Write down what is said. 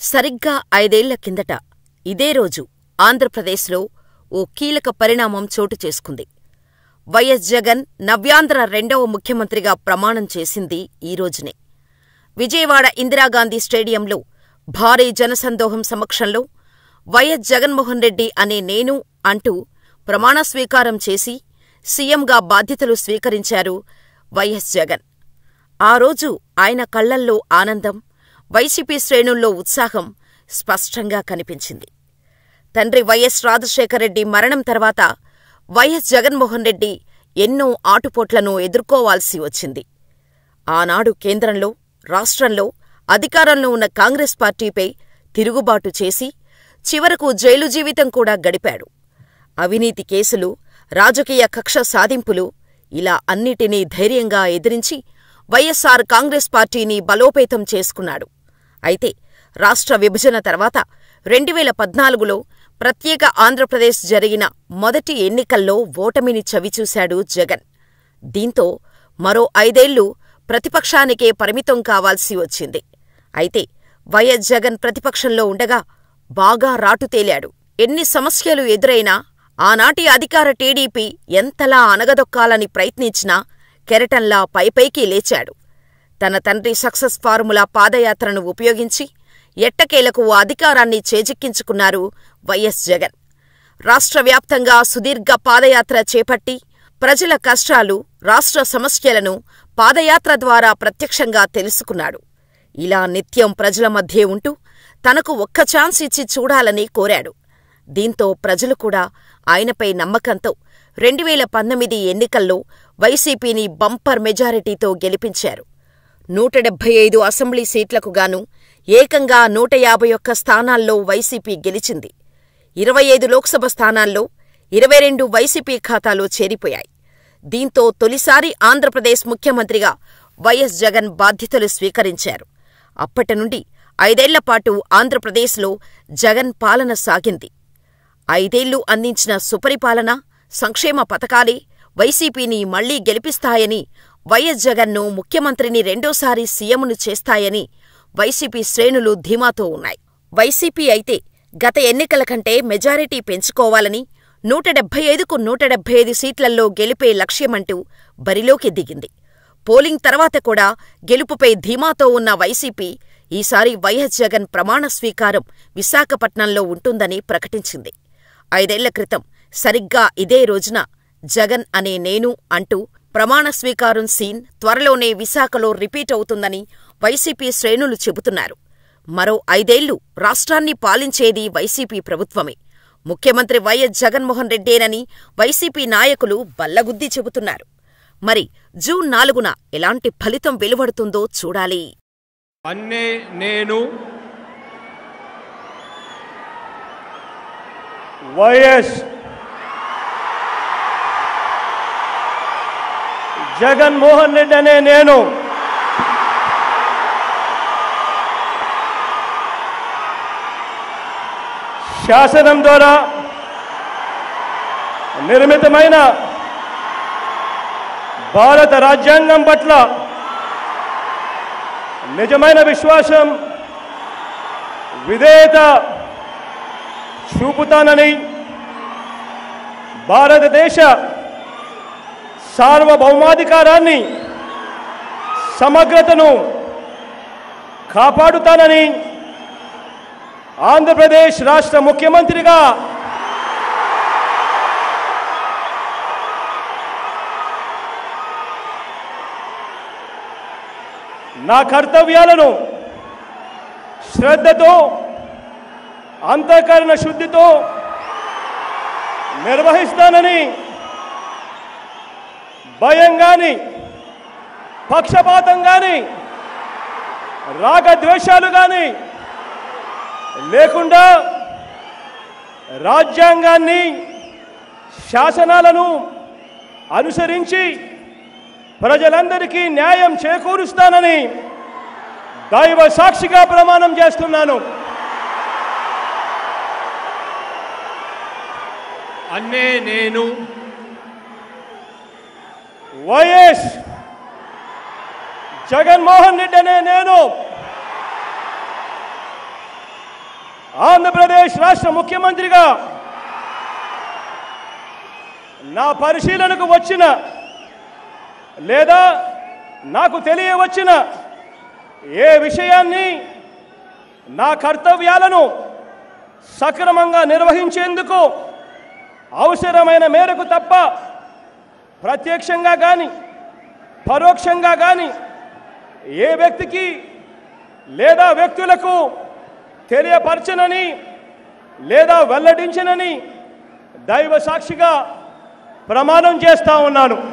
సరిగ్గా ఐదేళ్ల కిందట ఇదే రోజు ఆంధ్రప్రదేశ్లో ఓ కీలక పరిణామం చోటు చేసుకుంది. వైఎస్ జగన్ నవ్యాంధ్ర రెండవ ముఖ్యమంత్రిగా ప్రమాణం చేసింది ఈ రోజునే. విజయవాడ ఇందిరాగాంధీ స్టేడియంలో భారీ జనసందోహం సమక్షంలో వైఎస్ జగన్మోహన్ రెడ్డి అనే నేను అంటూ ప్రమాణస్వీకారం చేసి సీఎంగా బాధ్యతలు స్వీకరించారు వైఎస్ జగన్. ఆ రోజు ఆయన కళ్లల్లో ఆనందం, వైసీపీ శ్రేణుల్లో ఉత్సాహం స్పష్టంగా కనిపించింది. తండ్రి వైఎస్ రాజశేఖరరెడ్డి మరణం తర్వాత వైఎస్ జగన్మోహన్ రెడ్డి ఎన్నో ఆటుపోట్లను ఎదుర్కోవాల్సి వచ్చింది. ఆనాడు కేంద్రంలో, రాష్ట్రంలో అధికారంలో ఉన్న కాంగ్రెస్ పార్టీపై తిరుగుబాటు చేసి చివరకు జైలు జీవితం కూడా గడిపాడు. అవినీతి కేసులు, రాజకీయ కక్ష సాధింపులు ఇలా అన్నిటినీ ధైర్యంగా ఎదిరించి వైఎస్సార్ కాంగ్రెస్ పార్టీని బలోపేతం చేసుకున్నాడు. అయితే రాష్ట్ర విభజన తర్వాత రెండువేల పద్నాలుగులో ప్రత్యేక ఆంధ్రప్రదేశ్ జరిగిన మొదటి ఎన్నికల్లో ఓటమిని చవిచూశాడు జగన్. దీంతో మరో ఐదేళ్లు ప్రతిపక్షానికే పరిమితం కావాల్సి వచ్చింది. అయితే వైఎస్ జగన్ ప్రతిపక్షంలో ఉండగా బాగా రాటుతేలాడు. ఎన్ని సమస్యలు ఎదురైనా ఆనాటి అధికార టీడీపీ ఎంతలా అణగదొక్కాలని ప్రయత్నించినా కెరటంలా పైపైకి లేచాడు. తన తండ్రి సక్సెస్ ఫార్ములా పాదయాత్రను ఉపయోగించి ఎట్టకేలకు అధికారాన్ని చేజిక్కించుకున్నారు వైఎస్ జగన్. రాష్ట్ర వ్యాప్తంగా సుదీర్ఘ పాదయాత్ర చేపట్టి ప్రజల కష్టాలు, రాష్ట్ర సమస్యలను పాదయాత్ర ద్వారా ప్రత్యక్షంగా తెలుసుకున్నాడు. ఇలా నిత్యం ప్రజల మధ్యే ఉంటూ తనకు ఒక్క ఛాన్స్ ఇచ్చి చూడాలని కోరాడు. దీంతో ప్రజలు కూడా ఆయనపై నమ్మకంతో రెండువేల పంతొమ్మిది ఎన్నికల్లో వైసీపీని బంపర్ మెజారిటీతో గెలిపించారు. నూట డెబ్బై ఐదు అసెంబ్లీ సీట్లకు గాను ఏకంగా నూట యాభై ఒక్క స్థానాల్లో వైసీపీ గెలిచింది. ఇరవై ఐదు లోక్సభ స్థానాల్లో ఇరవై రెండు వైసీపీ ఖాతాలో చేరిపోయాయి. దీంతో తొలిసారి ఆంధ్రప్రదేశ్ ముఖ్యమంత్రిగా వైఎస్ జగన్ బాధ్యతలు స్వీకరించారు. అప్పటినుండి ఐదేళ్లపాటు ఆంధ్రప్రదేశ్లో జగన్ పాలన సాగింది. ఐదేళ్లు అందించిన సుపరిపాలన, సంక్షేమ పథకాలే వైసీపీని మళ్లీ గెలిపిస్తాయని, వైఎస్ జగన్ను ముఖ్యమంత్రిని రెండోసారి సీఎంను చేస్తాయని వైసీపీ శ్రేణులు ధీమాతో ఉన్నాయి. వైసీపీ అయితే గత ఎన్నికల కంటే మెజారిటీ పెంచుకోవాలని, నూట డెబ్బై ఐదుకు నూట డెబ్బై ఐదు సీట్లల్లో గెలిపే లక్ష్యమంటూ బరిలోకి దిగింది. పోలింగ్ తర్వాత కూడా గెలుపుపై ధీమాతో ఉన్న వైసీపీ ఈసారి వైఎస్ జగన్ ప్రమాణ స్వీకారం విశాఖపట్నంలో ఉంటుందని ప్రకటించింది. ఐదేళ్ల క్రితం సరిగ్గా ఇదే రోజున జగన్ అనే నేను అంటూ ప్రమాణ స్వీకారం సీన్ త్వరలోనే విశాఖలో రిపీట్ అవుతుందని వైసీపీ శ్రేణులు చెబుతున్నారు. మరో ఐదేళ్లు రాష్ట్రాన్ని పాలించేది వైసీపీ ప్రభుత్వమే. ముఖ్యమంత్రి వైఎస్ జగన్మోహన్ రెడ్డేనని వైసీపీ నాయకులు బల్లగుద్ది చెబుతున్నారు. మరి జూన్ నాలుగున ఎలాంటి ఫలితం వెలువడుతుందో చూడాలి. అన్నే నేను వైఎస్ జగన్మోహన్ రెడ్డి అనే నేను శాసనం ద్వారా నిర్మితమైన భారత రాజ్యాంగం పట్ల నిజమైన విశ్వాసం విధేయత చూపుతానని భారతదేశ సార్వభౌమాధికారాన్ని సమగ్రతను కాపాడుతానని ఆంధ్రప్రదేశ్ రాష్ట్ర ముఖ్యమంత్రిగా నా కర్తవ్యాలను శ్రద్ధతో అంతఃకరణ శుద్ధితో నిర్వహిస్తానని భయం గాని పక్షపాతం గాని రాగద్వేషాలు గాని లేకుండా రాజ్యాంగాన్ని శాసనాలను అనుసరించి ప్రజలందరికీ న్యాయం చేకూరుస్తానని దైవ సాక్షిగా ప్రమాణం చేస్తున్నాను అన్నే నేను వైఎస్ జగన్మోహన్ రెడ్డి అనే నేను ఆంధ్రప్రదేశ్ రాష్ట్ర ముఖ్యమంత్రిగా నా పరిశీలనకు వచ్చిన లేదా నాకు తెలియవచ్చిన ఏ విషయాన్ని నా కర్తవ్యాలను సక్రమంగా నిర్వహించేందుకు అవసరమైన మేరకు తప్ప ప్రత్యక్షంగా కానీ పరోక్షంగా కానీ ఏ వ్యక్తికి లేదా వ్యక్తులకు తెలియపరచనని లేదా వెల్లడించనని దైవ సాక్షిగా ప్రమాణం చేస్తా ఉన్నాను